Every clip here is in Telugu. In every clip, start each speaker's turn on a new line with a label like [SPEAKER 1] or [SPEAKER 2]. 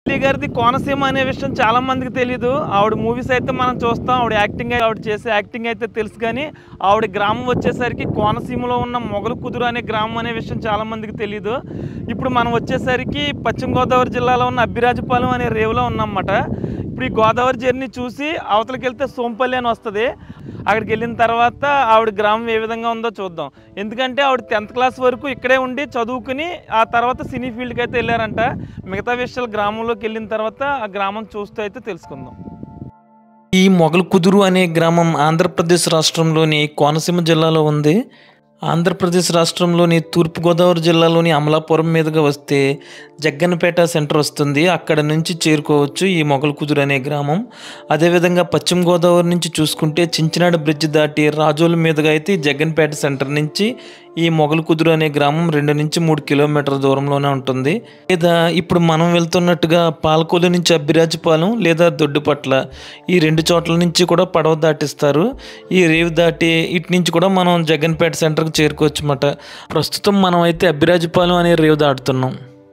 [SPEAKER 1] అంజలి గారిది కోనసీమ అనే విషయం చాలా మందికి తెలియదు ఆవిడ మూవీస్ అయితే మనం చూస్తాం ఆవిడ యాక్టింగ్ ఆవిడ చేసే యాక్టింగ్ అయితే తెలుసు కానీ ఆవిడ గ్రామం వచ్చేసరికి కోనసీమలో ఉన్న మొగలు కుదురు అనే గ్రామం అనే విషయం చాలా మందికి తెలియదు ఇప్పుడు మనం వచ్చేసరికి పశ్చిమ గోదావరి జిల్లాలో ఉన్న అబ్బిరాజపాలెం అనే రేవులో ఉన్నామన్నమాట ఇప్పుడు ఈ గోదావరి జర్నీ చూసి అవతలకి వెళ్తే సోంపల్లి అని వస్తుంది అక్కడికి వెళ్ళిన తర్వాత ఆవిడ గ్రామం ఏ విధంగా ఉందో చూద్దాం ఎందుకంటే ఆవిడ టెన్త్ క్లాస్ వరకు ఇక్కడే ఉండి చదువుకుని ఆ తర్వాత సినీ ఫీల్డ్కి అయితే వెళ్ళారంట మిగతా విషయాలు గ్రామంలోకి వెళ్ళిన తర్వాత ఆ గ్రామం చూస్తూ అయితే తెలుసుకుందాం ఈ మొగల్ కుదురు అనే గ్రామం ఆంధ్రప్రదేశ్ రాష్ట్రంలోని కోనసీమ జిల్లాలో ఉంది ఆంధ్రప్రదేశ్ రాష్ట్రంలోని తూర్పుగోదావరి జిల్లాలోని అమలాపురం మీదుగా వస్తే జగ్గన్నపేట సెంటర్ వస్తుంది అక్కడ నుంచి చేరుకోవచ్చు ఈ మొగల్ కుదురు అనే గ్రామం అదేవిధంగా పశ్చిమ గోదావరి నుంచి చూసుకుంటే చించినాడ బ్రిడ్జ్ దాటి రాజోల మీదుగా అయితే ఈ జగ్గన్పేట సెంటర్ నుంచి ఈ మొగల్ కుదురు అనే గ్రామం రెండు నుంచి మూడు కిలోమీటర్ల దూరంలోనే ఉంటుంది లేదా ఇప్పుడు మనం వెళ్తున్నట్టుగా పాలకొల్లు నుంచి అబ్బిరాజపాలెం లేదా దొడ్డుపట్ల ఈ రెండు చోట్ల నుంచి కూడా పడవ దాటిస్తారు ఈ రేవు దాటి ఇటు నుంచి కూడా మనం జగన్పేట సెంటర్కి చేరుకోవచ్చు అన్నమాట ప్రస్తుతం మనం అయితే అబ్బిరాజపాలెం అనే రేవు దాటుతున్నాం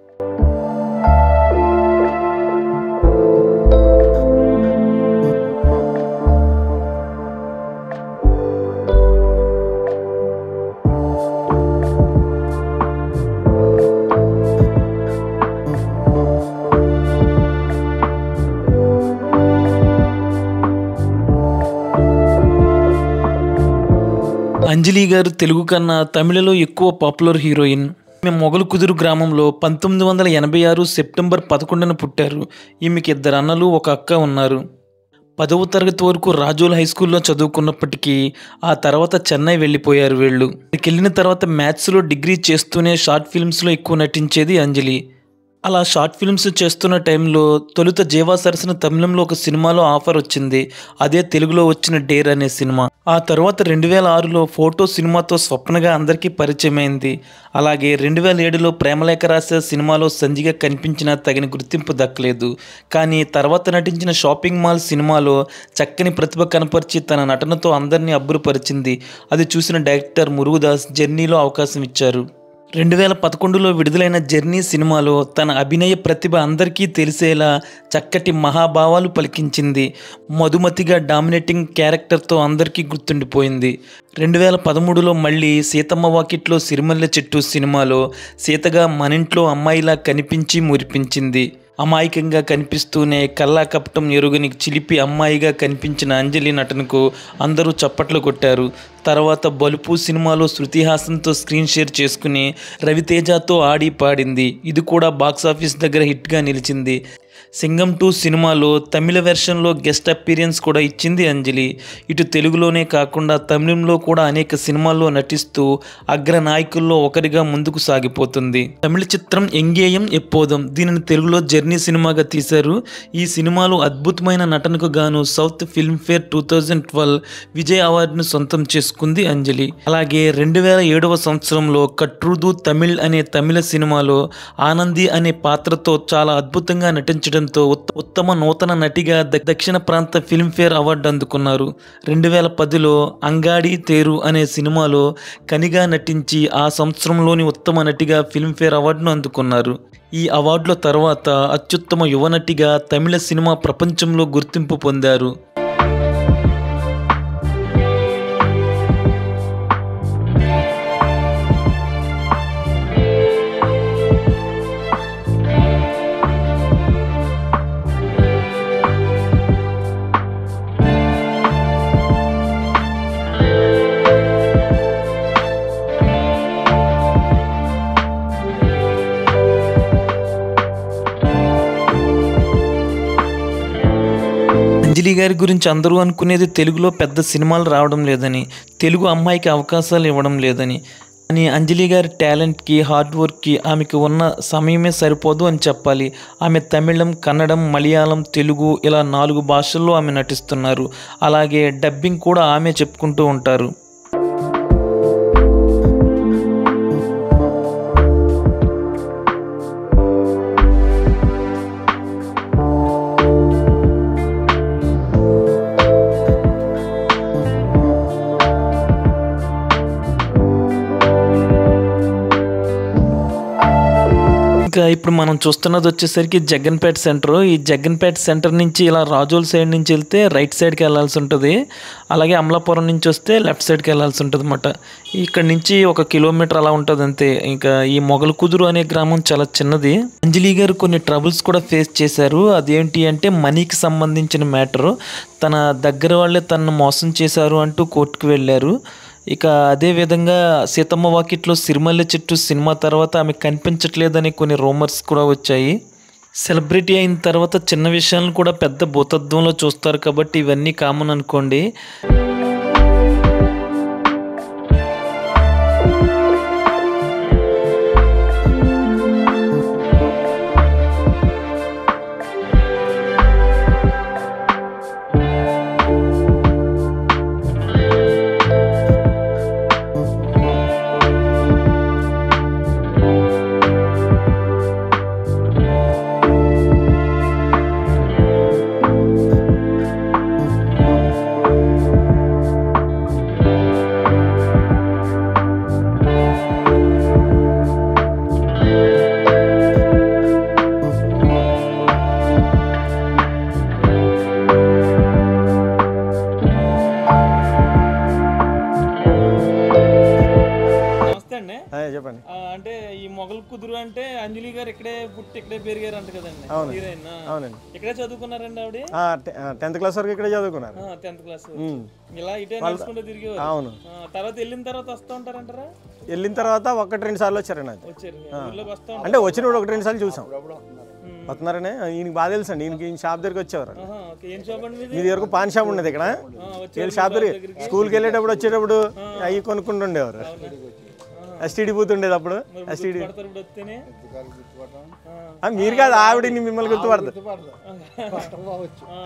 [SPEAKER 1] అంజలి గారు తెలుగు కన్నా తమిళలో ఎక్కువ పాపులర్ హీరోయిన్ ఈమె మొగలు కుదురు గ్రామంలో పంతొమ్మిది వందల ఎనభై ఆరు సెప్టెంబర్ పదకొండున పుట్టారు ఈమెకి ఇద్దరు అన్నలు ఒక అక్క ఉన్నారు పదవ తరగతి వరకు రాజోల్ హై స్కూల్లో చదువుకున్నప్పటికీ ఆ తర్వాత చెన్నై వెళ్ళిపోయారు వీళ్ళు ఇక్కడికి వెళ్ళిన తర్వాత మ్యాథ్స్లో డిగ్రీ చేస్తూనే షార్ట్ ఫిల్మ్స్లో ఎక్కువ నటించేది అంజలి అలా షార్ట్ ఫిల్మ్స్ చేస్తున్న టైంలో తొలుత జీవా సరసన తమిళంలో ఒక సినిమాలో ఆఫర్ వచ్చింది అదే తెలుగులో వచ్చిన డేర్ అనే సినిమా ఆ తర్వాత రెండు వేల ఆరులో ఫోటో సినిమాతో స్వప్నగా అందరికీ పరిచయమైంది అలాగే రెండు వేల ఏడులో ప్రేమలేఖ రాసే సినిమాలో సంజిగా కనిపించిన తగిన గుర్తింపు దక్కలేదు కానీ తర్వాత నటించిన షాపింగ్ మాల్ సినిమాలో చక్కని ప్రతిభ కనపరిచి తన నటనతో అందరినీ అబ్బురుపరిచింది అది చూసిన డైరెక్టర్ మురుగుదాస్ జర్నీలో అవకాశం ఇచ్చారు రెండు వేల పదకొండులో విడుదలైన జర్నీ సినిమాలో తన అభినయ ప్రతిభ అందరికీ తెలిసేలా చక్కటి మహాభావాలు పలికించింది మధుమతిగా డామినేటింగ్ క్యారెక్టర్తో అందరికీ గుర్తుండిపోయింది రెండు వేల పదమూడులో మళ్ళీ సీతమ్మ వాకిట్లో సిరిమల్లె చెట్టు సినిమాలో సీతగా మనింట్లో అమ్మాయిలా కనిపించి మురిపించింది అమాయకంగా కనిపిస్తూనే కల్లా కపటం ఎరుగని చిలిపి అమ్మాయిగా కనిపించిన అంజలి నటనకు అందరూ చప్పట్లు కొట్టారు తర్వాత బలుపు సినిమాలో శృతి హాసన్తో స్క్రీన్ షేర్ చేసుకుని రవితేజతో ఆడి పాడింది ఇది కూడా బాక్సాఫీస్ దగ్గర హిట్గా నిలిచింది సింగం టూ సినిమాలో తమిళ వెర్షన్లో గెస్ట్ అపీరియన్స్ కూడా ఇచ్చింది అంజలి ఇటు తెలుగులోనే కాకుండా తమిళంలో కూడా అనేక సినిమాల్లో నటిస్తూ అగ్ర నాయకుల్లో ఒకరిగా ముందుకు సాగిపోతుంది తమిళ చిత్రం ఎంగేయం ఎప్పోదం దీనిని తెలుగులో జర్నీ సినిమాగా తీశారు ఈ సినిమాలో అద్భుతమైన నటనకు గాను south Filmfare two thousand twelve Vijay అవార్డును సొంతం చేసుకుంది అంజలి అలాగే రెండు వేల ఏడవ సంవత్సరంలో కట్రుదు తమిళ్ అనే తమిళ సినిమాలో ఆనంది అనే పాత్రతో చాలా అద్భుతంగా నటించడంతో ఉత్త- ఉత్తమ నూతన నటిగా ద- దక్షిణ ప్రాంత ఫిల్మ్ఫేర్ అవార్డు అందుకున్నారు రెండు వేల పదిలో అంగాడి తేరు అనే సినిమాలో కనిగా నటించి ఆ సంవత్సరంలోని ఉత్తమ నటిగా ఫిల్మ్ఫేర్ అవార్డును అందుకున్నారు ఈ అవార్డుల తర్వాత అత్యుత్తమ యువ నటిగా తమిళ సినిమా ప్రపంచంలో గుర్తింపు పొందారు అంజలి గారి గురించి అందరూ అనుకునేది తెలుగులో పెద్ద సినిమాలు రావడం లేదని తెలుగు అమ్మాయికి అవకాశాలు ఇవ్వడం లేదని కానీ అంజలి గారి టాలెంట్కి హార్డ్ వర్క్కి ఆమెకు ఉన్న సమయమే సరిపోదు అని చెప్పాలి ఆమె తమిళం కన్నడం మలయాళం తెలుగు ఇలా నాలుగు భాషల్లో ఆమె నటిస్తున్నారు అలాగే డబ్బింగ్ కూడా ఆమె చెప్పుకుంటూ ఉంటారు ఇంకా ఇప్పుడు మనం చూస్తున్నది వచ్చేసరికి జగన్పేట సెంటర్ ఈ జగన్పేట సెంటర్ నుంచి ఇలా రాజోల్ సైడ్ నుంచి వెళ్తే రైట్ సైడ్కి వెళ్ళాల్సి ఉంటుంది అలాగే అమలాపురం నుంచి వస్తే లెఫ్ట్ సైడ్కి వెళ్ళాల్సి ఉంటుంది అనమాట ఇక్కడ నుంచి ఒక కిలోమీటర్ అలా ఉంటుంది అంతే ఇంకా ఈ మొగల కుదురు అనే గ్రామం చాలా చిన్నది అంజలి గారు కొన్ని ట్రబుల్స్ కూడా ఫేస్ చేశారు అదేంటి అంటే మనీకి సంబంధించిన మ్యాటర్ తన దగ్గర వాళ్ళే తనను మోసం చేశారు అంటూ కోర్టుకు వెళ్ళారు ఇక అదే విధంగా సీతమ్మ వాకిట్లో సిరిమల్లె చెట్టు సినిమా తర్వాత ఆమె కనిపించట్లేదని కొన్ని రూమర్స్ కూడా వచ్చాయి సెలబ్రిటీ అయిన తర్వాత చిన్న విషయాలను కూడా పెద్ద భూతత్వంలో చూస్తారు కాబట్టి ఇవన్నీ కామన్ అనుకోండి నమస్తే అండి
[SPEAKER 2] అదే చెప్పండి
[SPEAKER 1] అంటే ఈ మొగల్ కుదురు అంటే అంజలి గారు ఇక్కడే పుట్టి ఇక్కడే పెరిగారు అంట కదండి
[SPEAKER 2] అవును.
[SPEAKER 1] హీరోయిన్
[SPEAKER 2] అవునండి
[SPEAKER 1] ఇక్కడే చదువుకున్నారండి ఆవిడ
[SPEAKER 2] ఆ, టె- ఆ, టెన్త్ క్లాస్ వరకు ఇక్కడే చదువుకున్నారు
[SPEAKER 1] టెన్త్ క్లాస్
[SPEAKER 2] ఉమ్.
[SPEAKER 1] ఇలా ఇటే నడుచుకుంటూ తిరిగేవారు
[SPEAKER 2] అవును
[SPEAKER 1] ఆ, తర్వాత వెళ్ళిన తర్వాత వస్తూ ఉంటారంటారా
[SPEAKER 2] వెళ్ళిన తర్వాత ఒకటి రెండు సార్లు వచ్చారండి అది
[SPEAKER 1] వచ్చారు ఊర్లోకి వస్తూ ఉంటారు
[SPEAKER 2] అంటే వచ్చినప్పుడు ఒకటి రెండు సార్లు చూసాం వస్తున్నారనే ఈయనకి బాగా తెలుసు అండి ఈయనకి ఈయన షాప్ దగ్గరికి వచ్చేవారు
[SPEAKER 1] ఆహా, ఓకే. ఏం షాప్ అండి మీది
[SPEAKER 2] మీది వరకు పాన్ షాప్ ఉండేది ఇక్కడ
[SPEAKER 1] ఆ, వచ్చారు
[SPEAKER 2] వీళ్ళు షాప్ దగ్గర స్కూల్కి వెళ్ళేటప్పుడు వచ్చేటప్పుడు అవి కొనుక్కుంటుండేవారు ఎస్టీడీ బూత్ ఉండేది అప్పుడు ఎస్టీడీ
[SPEAKER 1] పడతారు ఇప్పుడు వస్తేనే
[SPEAKER 2] ఆ, మీరు కాదు ఆవిడని మిమ్మల్ని గుర్తుపడతారు
[SPEAKER 1] ఆ,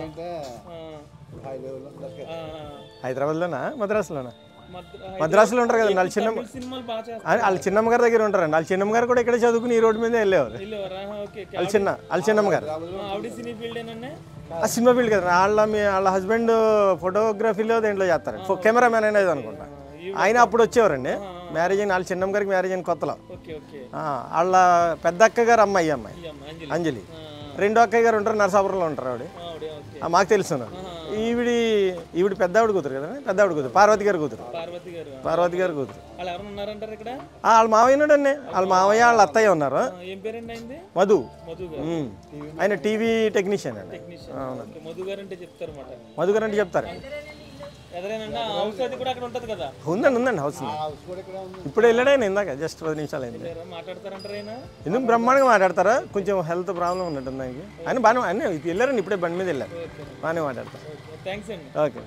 [SPEAKER 1] ఆ, ఆ,
[SPEAKER 2] హైదరాబాద్లోనా మద్రాసులోనా
[SPEAKER 1] మద్ర-
[SPEAKER 2] మద్రాసులో ఉంటారు కదా వాళ్ళ చిన్నమ్మ
[SPEAKER 1] తమిళ సినిమాలు బాగా చేస్తారు
[SPEAKER 2] ఆ, వాళ్ళ చిన్నమ్మ గారి దగ్గర ఉంటారండి వాళ్ళ చిన్నమ్మ గారు కూడా ఇక్కడే చదువుకుని ఈ రోడ్డు మీద వెళ్ళేవారు
[SPEAKER 1] వెళ్ళేవారా ఆహా, ఓకే ఓకే.
[SPEAKER 2] వాళ్ళ చిన్న వాళ్ళ చిన్నమ్మ గారు
[SPEAKER 1] ఆ, ఆవిడ సినీ ఫీల్డ్ ఏనండి
[SPEAKER 2] ఆ సినిమా ఫీల్డ్ కదా వాళ్ళ మీ వాళ్ళ హస్బెండ్ ఫోటోగ్రఫీలో దేంట్లో చేస్తారు కెమెరామెన్ అనేది అనుకుంటా ఆయన అప్పుడు వచ్చేవారండి మ్యారేజ్ అయిన వాళ్ళ చిన్నమ్మ గారికి మ్యారేజ్ అయిన కొత్తలో
[SPEAKER 1] ఓకే ఓకే
[SPEAKER 2] ఆ, వాళ్ళ పెద్ద అక్క గారు అమ్మాయి అమ్మాయి
[SPEAKER 1] ఈ అమ్మ అంజలి
[SPEAKER 2] అంజలి
[SPEAKER 1] ఆ,
[SPEAKER 2] రెండో అక్కయ్య గారు ఉంటారు నరసాపురంలో ఉంటారు ఆవిడ
[SPEAKER 1] ఆవిడ ఓకే
[SPEAKER 2] ఆ, మాకు తెలుసు ఈవిడి ఈవిడ పెద్ద ఆవిడ కూతురు కదా పెద్ద ఆవిడ కూతురు పార్వతి గారి కూతురు
[SPEAKER 1] పార్వతి గారు
[SPEAKER 2] పార్వతి గారి కూతురు
[SPEAKER 1] వాళ్ళు ఎవరైనా ఉన్నారంటారు ఇక్కడ
[SPEAKER 2] ఆ, వాళ్ళ మావయ్య ఉన్నాడండి వాళ్ళ మావయ్య వాళ్ళ అత్తయ్య ఉన్నారు
[SPEAKER 1] ఆ, ఏం పేరండి అయింది
[SPEAKER 2] మధు
[SPEAKER 1] మధు గారు
[SPEAKER 2] ఉమ్. ఆయన టీవీ టెక్నీషియన్ అండి
[SPEAKER 1] టెక్నీషియన్ ఓకే, మధు గారు అంటే చెప్తారు అన్నమాట
[SPEAKER 2] మధు గారు అంటే చెప్తారు
[SPEAKER 1] ఎదరేనండి హౌస్ అది కూడా అక్కడ ఉంటది కదా
[SPEAKER 2] ఉందండి ఉందండి హౌస్ ఉంది. ఇప్పుడు వెళ్ళాడు ఇందాక జస్ట్ పది నిమిషాలు అయింది
[SPEAKER 1] ఎవరు మాట్లాడతారంటారా ఆయన
[SPEAKER 2] ఎందుకు బ్రహ్మాండంగా మాట్లాడతారా కొంచెం హెల్త్ ప్రాబ్లం ఉన్నట్టు దానికి అని బాగానే అన్నీ వెళ్ళారండి ఇప్పుడే బండి మీద వెళ్ళారు బాగానే మాట్లాడతారు
[SPEAKER 1] థ్యాంక్స్ అండి
[SPEAKER 2] ఓకే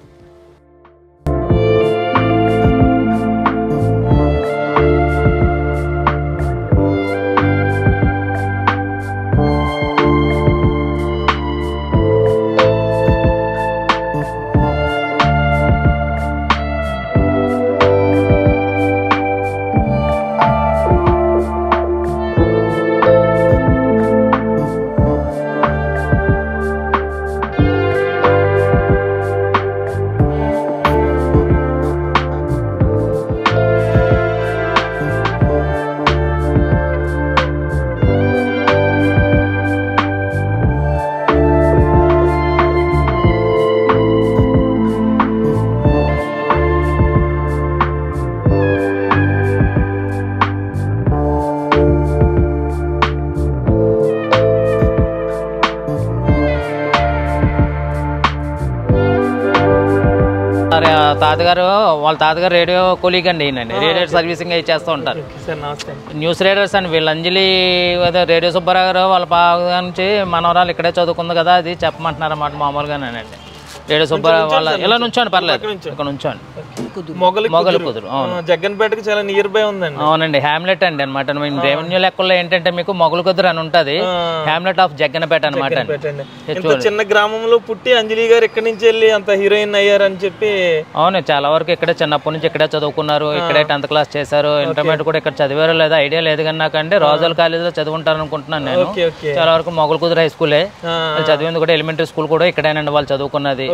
[SPEAKER 3] మరి ఆ తాతగారు వాళ్ళ తాతగారు రేడియో కూలీగ్ అండి ఈయనండి రేడియో సర్వీసింగ్ అవి చేస్తూ ఉంటారు
[SPEAKER 1] సార్ నమస్తే
[SPEAKER 3] న్యూస్ రీడర్స్ అండి వీళ్ళు అంజలి అదే రేడియో సుబ్బారావు గారు వాళ్ళ బాగా నుంచి మనవరాలు ఇక్కడే చదువుకుంది కదా అది చెప్పమంటున్నారు అన్నమాట మామూలుగానేనండి రేడియో సుబ్బారావు వాళ్ళ ఇలా నుంచోండి పర్లేదు ఇక్కడ నుంచోండి
[SPEAKER 1] మొగలి
[SPEAKER 3] మొగలు కుదురు అవును
[SPEAKER 1] జగ్గన్పేటకి చాలా నియర్ బై ఉందండి
[SPEAKER 3] అవునండి హ్యామ్లెట్ అండి అనమాట రెవెన్యూ లెక్కల్లో ఏంటంటే మీకు మొగలు కుదురు అని ఉంటుంది హ్యామ్లెట్ ఆఫ్ జగ్గనపేట అనమాట
[SPEAKER 1] పెట్టండి ఇంత చిన్న గ్రామంలో పుట్టి అంజలి గారు ఇక్కడి నుంచి వెళ్ళి అంత హీరోయిన్ అయ్యారని చెప్పి
[SPEAKER 3] అవును చాలా వరకు ఇక్కడే చిన్నప్పటి నుంచి ఇక్కడే చదువుకున్నారు ఇక్కడే టెన్త్ క్లాస్ చేశారు ఇంటర్మీడియట్ కూడా ఇక్కడ చదివారో లేదా ఐడియా లేదు కానీ నాకంటే రోజుల కాలేజీలో చదువుకుంటారు అనుకుంటున్నాను నేను
[SPEAKER 1] ఓకే ఓకే
[SPEAKER 3] చాలా వరకు మొగలు కుదురు హై స్కూలే
[SPEAKER 1] ఆ,
[SPEAKER 3] వాళ్ళు చదివింది కూడా ఎలిమెంటరీ స్కూల్ కూడా ఇక్కడేనండి వాళ్ళు చదువుకున్నది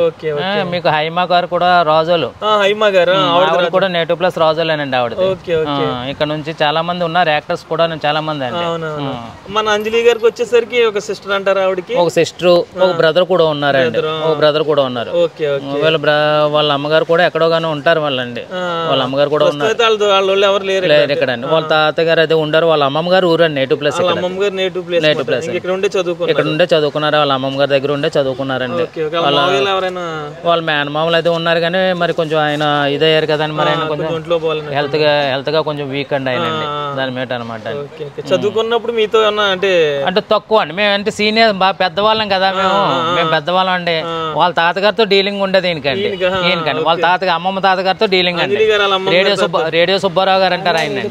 [SPEAKER 1] ఓకే
[SPEAKER 3] ఆ, మీకు హైమా గారు కూడా రాజులు
[SPEAKER 1] హైమా గారు
[SPEAKER 3] ఆవిడ కూడా నేటివ్ ప్లస్ రాజులేనండి ఆవిడ
[SPEAKER 1] ఓకే ఓకే
[SPEAKER 3] ఇక్కడ నుంచి చాలా మంది ఉన్నారు యాక్టర్స్ కూడా చాలా మంది అండి
[SPEAKER 1] అవునవును మన అంజలి గారికి వచ్చేసరికి ఒక సిస్టర్ అంటారు ఆవిడకి
[SPEAKER 3] ఒక సిస్టర్ ఒక బ్రదర్ కూడా ఉన్నారండి ఒక బ్రదర్ కూడా ఉన్నారు
[SPEAKER 1] ఓకే ఓకే
[SPEAKER 3] వీళ్ళ బ్ర- వాళ్ళ అమ్మగారు కూడా ఎక్కడో గానీ ఉంటారు వాళ్ళండి వాళ్ళ అమ్మగారు కూడా ఉన్నారు
[SPEAKER 1] అయితే వాళ్ళ వాళ్ళ వాళ్ళు ఎవరు లేరు
[SPEAKER 3] లేరు ఇక్కడ అండి వాళ్ళ తాతగారు అయితే ఉండరు వాళ్ళ అమ్మమ్మ గారు ఊరండి నేటివ్ ప్లస్
[SPEAKER 1] వాళ్ళ
[SPEAKER 3] ఇక్కడ
[SPEAKER 1] అమ్మమ్మ గారు నేటివ్ ప్లేస్ ఇక్కడ ఉండే చదువుకున్నారు
[SPEAKER 3] ఇక్కడ ఉండే చదువుకున్నారు వాళ్ళ అమ్మమ్మ గారి దగ్గర ఉండే చదువుకున్నారండి
[SPEAKER 1] ఓకే ఓకే వాళ్ళ మామయ్యలు ఎవరైనా
[SPEAKER 3] వాళ్ళ మేనమామలు అయితే ఉన్నారు కానీ మరి కొంచెం ఆయన ఇదయ్యారు కదండి మరి ఆయన కొంచెం
[SPEAKER 1] ఒంట్లో పోవాలని
[SPEAKER 3] హెల్త్ గా హెల్త్ గా కొంచెం వీక్ అండి ఆయన అండి దాని మీద అనమాట
[SPEAKER 1] ఓకే ఓకే చదువుకున్నప్పుడు మీతో ఏమన్నా అంటే
[SPEAKER 3] అంటే తక్కువ అండి మేము అంటే సీనియర్ బాగా పెద్దవాళ్ళం కదా మేము మేము పెద్దవాళ్ళం అండి వాళ్ళ తాతగారితో డీలింగ్ ఉండేది ఈయనకండి ఈయనకండి వాళ్ళ తాతగా అమ్మమ్మ తాతగారితో డీలింగ్ అండి
[SPEAKER 1] అంజలి గారు వాళ్ళ అమ్మ
[SPEAKER 3] రేడియో సుబ్బ రేడియో సుబ్బారావు గారు అంటారు ఆయన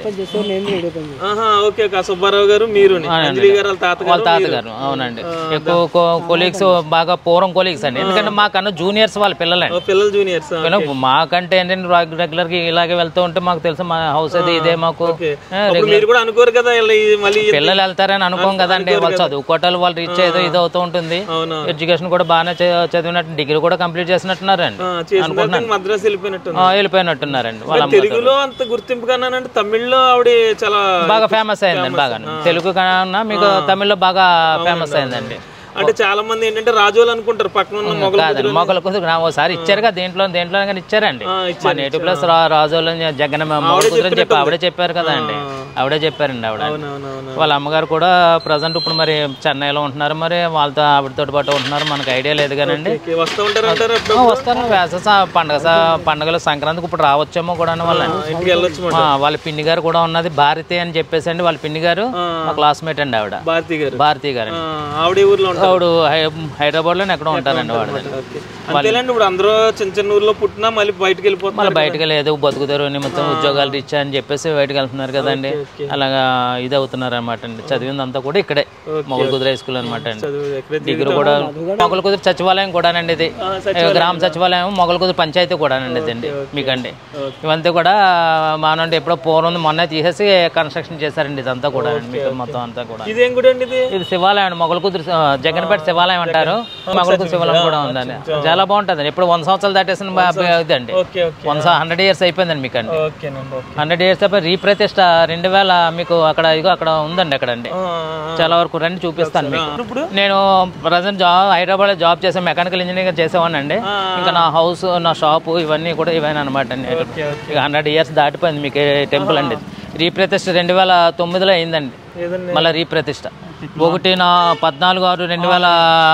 [SPEAKER 1] ఆహా ఓకే ఓకే సుబ్బారావు గారు మీరు అంజలి గారు వాళ్ళ తాత
[SPEAKER 3] వాళ్ళ తాతగారు అవునండి ఎక్కువ కొలీగ్స్ బాగా పూర్వం కొలీగ్స్ అండి ఎందుకంటే మాకన్నా జూనియర్స్ వాళ్ళ పిల్లలండి
[SPEAKER 1] ఓ, పిల్లలు జూనియర్స్
[SPEAKER 3] పిల్లలు మాకంటే ఏంటంటే రెగ్యులర్ గా ఇలాగే వెళ్తూ ఉంటే మాకు తెలుసు మా హౌస్ అది ఇదే మాకు ఆ,
[SPEAKER 1] అప్పుడు మీరు కూడా అనుకోరు కదా ఇలా ఈ మళ్ళీ
[SPEAKER 3] పిల్లలు వెళ్తారని అనుకోం కదండి వాళ్ళు చదువుకోవటాలు వాళ్ళు రీచ్ ఏదో ఇది అవుతూ ఉంటుంది
[SPEAKER 1] అవునా
[SPEAKER 3] ఎడ్యుకేషన్ కూడా బాగానే చ- చదివినట్టు డిగ్రీ కూడా కంప్లీట్ చేసినట్టున్నారండి
[SPEAKER 1] ఆ, చేసిన తర్వాత మద్రాసు వెళ్ళిపోయినట్టు
[SPEAKER 3] ఆ, వెళ్ళిపోయినట్టున్నారండి వాళ్ళ అమ్మ
[SPEAKER 1] తెలుగులో అంత గుర్తింపు కన్నానంటే తమిళ్లో ఆవిడ చాలా
[SPEAKER 3] బాగా ఫేమస్ అయిందండి బాగా తెలుగు కన్నా మీకు తమిళ్లో బాగా ఫేమస్ అయిందండి
[SPEAKER 1] అంటే చాలా మంది ఏంటంటే రాజోలు అనుకుంటారు పక్కన ఉన్న మొగలు
[SPEAKER 3] కాదండి మొగల కుదురు నా ఓసారి ఇచ్చారుగా దీంట్లో దేంట్లో కానీ ఇచ్చారండి మా నేటివ్ ప్లస్ రాజులు జగన్ మొగల కుదురు చెప్పి ఆవిడే చెప్పారు కదా అండి ఆవిడే చెప్పారండి ఆవిడ
[SPEAKER 1] అవునవునవును
[SPEAKER 3] వాళ్ళ అమ్మగారు కూడా ప్రజెంట్ ఇప్పుడు మరి చెన్నైలో ఉంటున్నారు మరి వాళ్ళతో ఆవిడతో పాటు ఉంటున్నారు మనకు ఐడియా లేదు కానండి
[SPEAKER 1] ఓకే, వస్తూ ఉంటారు అంటారు అప్పుడు
[SPEAKER 3] ఆ, వస్తారు వేస స- పండగ స- పండగలు సంక్రాంతికి ఇప్పుడు రావచ్చేమో కూడా వాళ్ళ
[SPEAKER 1] ఇంటికి వెళ్ళొచ్చు మాట
[SPEAKER 3] వాళ్ళ పిన్ని గారు కూడా ఉన్నది భారతి అని చెప్పేసి అండి వాళ్ళ పిన్ని గారు మా క్లాస్మేట్ అండి ఆవిడ
[SPEAKER 1] భారతి గారు
[SPEAKER 3] భారతి గారు
[SPEAKER 1] ఆ, ఆవిడ ఈ ఊర్లో ఉంటారు
[SPEAKER 3] ఆవిడ హైదరాబాద్ లో ఎక్కడో ఉంటారండి వాడు
[SPEAKER 1] ఓకే. అంతేలేండి ఇప్పుడు అందరూ చిన్న చిన్న ఊర్లో పుట్టినా మళ్ళీ బయటకు వెళ్ళిపోతున్నారు
[SPEAKER 3] మళ్ళీ బయటకు లేదు బతుకుతారు నిమిత్తం ఉద్యోగాలు రీచ్ అని చెప్పేసి బయటకు వెళ్తున్నారు కదండి అలాగా ఇది అవుతున్నారు అనమాట అండి చదివిందంతా కూడా ఇక్కడే మొగల్ కుదిర హై స్కూల్ అనమాట అండి
[SPEAKER 1] చదువు ఎక్కడైతే
[SPEAKER 3] డిగ్రీ కూడా మొగల్ కుదిరి సచివాలయం కూడానండి ఇది గ్రామ సచివాలయం మొగల్ కుదిరి పంచాయతీ కూడానండి ఇదండి మీకండి ఇవంతా కూడా మానండి ఎప్పుడో పూర్వం మొన్న తీసేసి కన్స్ట్రక్షన్ చేశారండి ఇదంతా కూడా మీకు మొత్తం అంతా కూడా
[SPEAKER 1] ఇదేం గుడి అండి ఇది
[SPEAKER 3] ఇది శివాలయం అండి మొగల్ కుదిరి జగన్పేట శివాలయం అంటారు మొగల్ కుదిరి శివాలయం కూడా ఉందండి చాలా బాగుంటుంది ఇప్పుడు వంద సంవత్సరాలు దాటేసిన బా- ఇదండి
[SPEAKER 1] okay okay
[SPEAKER 3] one hundred years అయిపోయిందండి మీకు అండి
[SPEAKER 1] ఓకేనండి ఓకే
[SPEAKER 3] హండ్రెడ్ ఇయర్స్ అయిపోయి రీప్రతిష్ట రెండు వేల మీకు అక్కడ ఇగో అక్కడ ఉందండి అక్కడ అండి
[SPEAKER 1] ఆ,
[SPEAKER 3] చాలా వరకు రండి చూపిస్తాను మీకు
[SPEAKER 1] ఇప్పుడు
[SPEAKER 3] నేను ప్రజెంట్ జాబ్ హైదరాబాద్ జాబ్ చేసే మెకానికల్ ఇంజనీర్ చేసేవాడిని అండి ఇంకా నా హౌస్ నా షాపు ఇవన్నీ కూడా ఇవన్నీ అనమాట అండి
[SPEAKER 1] ఓకే ఓకే
[SPEAKER 3] ఇక హండ్రెడ్ ఇయర్స్ దాటిపోయింది మీకు టెంపుల్ అండి రీప్రతిష్ట రెండు వేల తొమ్మిదిలో అయిందండి
[SPEAKER 1] ఏదండి
[SPEAKER 3] మళ్ళీ రీప్రతిష్ట ఒకటి నా పద్నాలుగు ఆరు రెండు వేల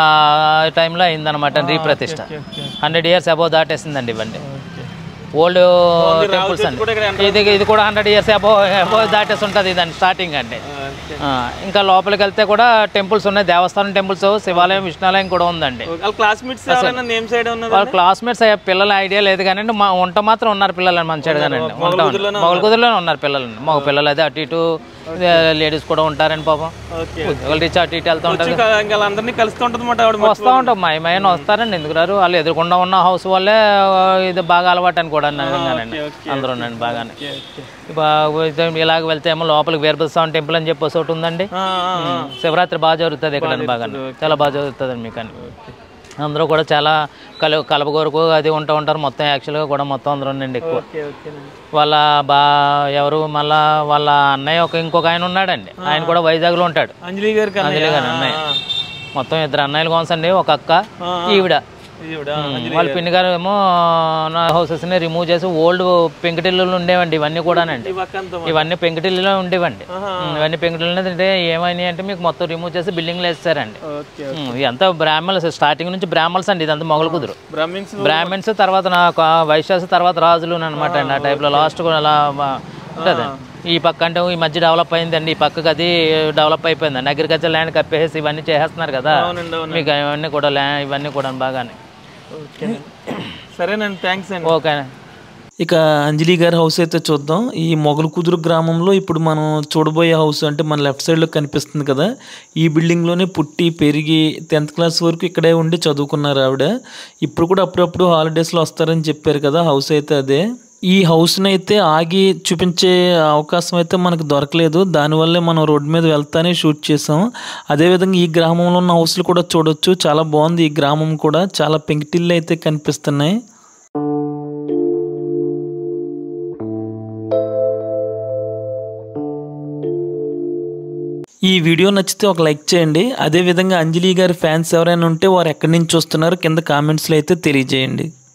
[SPEAKER 3] టైంలో అయిందనమాట రీప్రతిష్ట హండ్రెడ్ ఇయర్స్ అబౌవ్ దాటేసిందండి ఇవన్నీ ఓల్డ్ టెంపుల్స్ అండి
[SPEAKER 1] కూడా ఇక్కడ
[SPEAKER 3] ఇది ఇది కూడా హండ్రెడ్ ఇయర్స్ అబౌవ్ అబౌవ్ దాటేసి ఉంటుంది ఇదండి స్టార్టింగ్ అండి ఆ, ఇంకా లోపలికి వెళ్తే కూడా టెంపుల్స్ ఉన్నాయి దేవస్థానం టెంపుల్స్ శివాలయం విష్ణాలయం కూడా ఉందండి
[SPEAKER 1] వాళ్ళ క్లాస్మేట్స్ ఎవరైనా నేమ్ సైడ్ ఉన్నది
[SPEAKER 3] వాళ్ళ క్లాస్మేట్స్ అయ్యే పిల్లల ఐడియా లేదు కానీ మా వంట మాత్రం ఉన్నారు పిల్లలు మంచిగానండి మొగల కుదురులోనే ఉన్నారు పిల్లలు మగ పిల్లలు అదే అటు ఇటు లేడీస్ కూడా ఉంటారండి పాపం
[SPEAKER 1] ఓకే
[SPEAKER 3] వాళ్ళు రీచ్ అటు ఇటు వెళ్తూ ఉంటారు
[SPEAKER 1] ఇంకా ఇంకా అందరినీ కలుస్తూ ఉంటుంది మాట ఆవిడ
[SPEAKER 3] వస్తూ ఉంటాం మా ఏమైనా వస్తారండి ఎందుకు రారు వాళ్ళు ఎదురుకుండా ఉన్న హౌస్ వాళ్ళే ఆ, ఇది బాగా అలవాటు అని కూడా నిజంగానండి అందరూ ఉండండి బాగానే బాగా అయితే ఇలాగ వెళ్తే ఏమో లోపలికి వీరభద్ర స్వామి టెంపుల్ అని చెప్పేసి ఒకటి ఉందండి
[SPEAKER 1] ఆ, ఆ,
[SPEAKER 3] ఉమ్, శివరాత్రి బాగా జరుగుతుంది ఇక్కడ బాగా చాలా బాగా జరుగుతుంది మీకు అని అందరూ కూడా చాలా కల కలపగోరకు అది ఉంటూ ఉంటారు మొత్తం యాక్చువల్గా కూడా మొత్తం అందరూ ఉండండి ఎక్కువ
[SPEAKER 1] ఓకే ఓకేనండి
[SPEAKER 3] వాళ్ళ బా ఎవరు మళ్ళా వాళ్ళ అన్నయ్య ఒక ఇంకొక ఆయన ఉన్నాడండి ఆయన కూడా వైజాగ్లో ఉంటాడు
[SPEAKER 1] అంజలి గారి కన్నా
[SPEAKER 3] అంజలి గారు అన్నయ్య మొత్తం ఇద్దరు అన్నయ్యలు కోసండి ఒక అక్క ఈవిడ
[SPEAKER 1] ఈవిడ
[SPEAKER 3] వాళ్ళ పిన్ని గారు ఏమో నా హౌసెస్ ని రిమూవ్ చేసి ఓల్డ్ పెంకుటిల్లులు ఉండేవండి ఇవన్నీ కూడానండి
[SPEAKER 1] ఈ పక్క అంతా
[SPEAKER 3] ఇవన్నీ పెంకుటిల్లులో ఉండేవండి ఉమ్, ఇవన్నీ పెంకుటిల్లు అంటే ఏమైనాయి అంటే మీకు మొత్తం రిమూవ్ చేసి బిల్డింగ్లు వేస్తారండి
[SPEAKER 1] ఓకే
[SPEAKER 3] ఉమ్, ఇదంతా బ్రాహ్మణ్స్ స్టార్టింగ్ నుంచి బ్రాహ్మణ్స్ అండి ఇదంతా మొగలు కుదురు
[SPEAKER 1] బ్రాహ్మిన్స్
[SPEAKER 3] బ్రాహ్మణ్స్ తర్వాత నాకు వైశ్యాస్ తర్వాత రాజులు అనమాట అండి ఆ టైప్లో లాస్ట్ కూడా అలా ఉంటుంది ఈ పక్క అంటే ఈ మధ్య డెవలప్ అయిందండి ఈ పక్కకి అది డెవలప్ అయిపోయిందండి అగ్రికల్చర్ ల్యాండ్ కప్పేసి ఇవన్నీ చేసేస్తున్నారు కదా
[SPEAKER 1] అవునండి అవును
[SPEAKER 3] మీకు ఇవన్నీ కూడా ల్యా ఇవన్నీ కూడా బాగానే
[SPEAKER 1] ఓకే సరేనండి థ్యాంక్స్ అండి
[SPEAKER 3] ఓకే
[SPEAKER 1] ఇక అంజలి గారి హౌస్ అయితే చూద్దాం ఈ మొగలు కుదురు గ్రామంలో ఇప్పుడు మనం చూడబోయే హౌస్ అంటే మన లెఫ్ట్ సైడ్లో కనిపిస్తుంది కదా ఈ బిల్డింగ్లోనే పుట్టి పెరిగి టెన్త్ క్లాస్ వరకు ఇక్కడే ఉండి చదువుకున్నారు ఆవిడ ఇప్పుడు కూడా అప్పుడప్పుడు హాలిడేస్లో వస్తారని చెప్పారు కదా హౌస్ అయితే అదే ఈ హౌస్ని అయితే ఆగి చూపించే అవకాశం అయితే మనకు దొరకలేదు దానివల్లే మనం రోడ్డు మీద వెళ్తానే షూట్ చేసాం అదేవిధంగా ఈ గ్రామంలో ఉన్న హౌస్లు కూడా చూడొచ్చు చాలా బాగుంది ఈ గ్రామం కూడా చాలా పెంకిటిల్లు అయితే కనిపిస్తున్నాయి ఈ వీడియో నచ్చితే ఒక లైక్ చేయండి అదేవిధంగా అంజలి గారి ఫ్యాన్స్ ఎవరైనా ఉంటే వారు ఎక్కడి నుంచి చూస్తున్నారో కింద కామెంట్స్లో అయితే తెలియజేయండి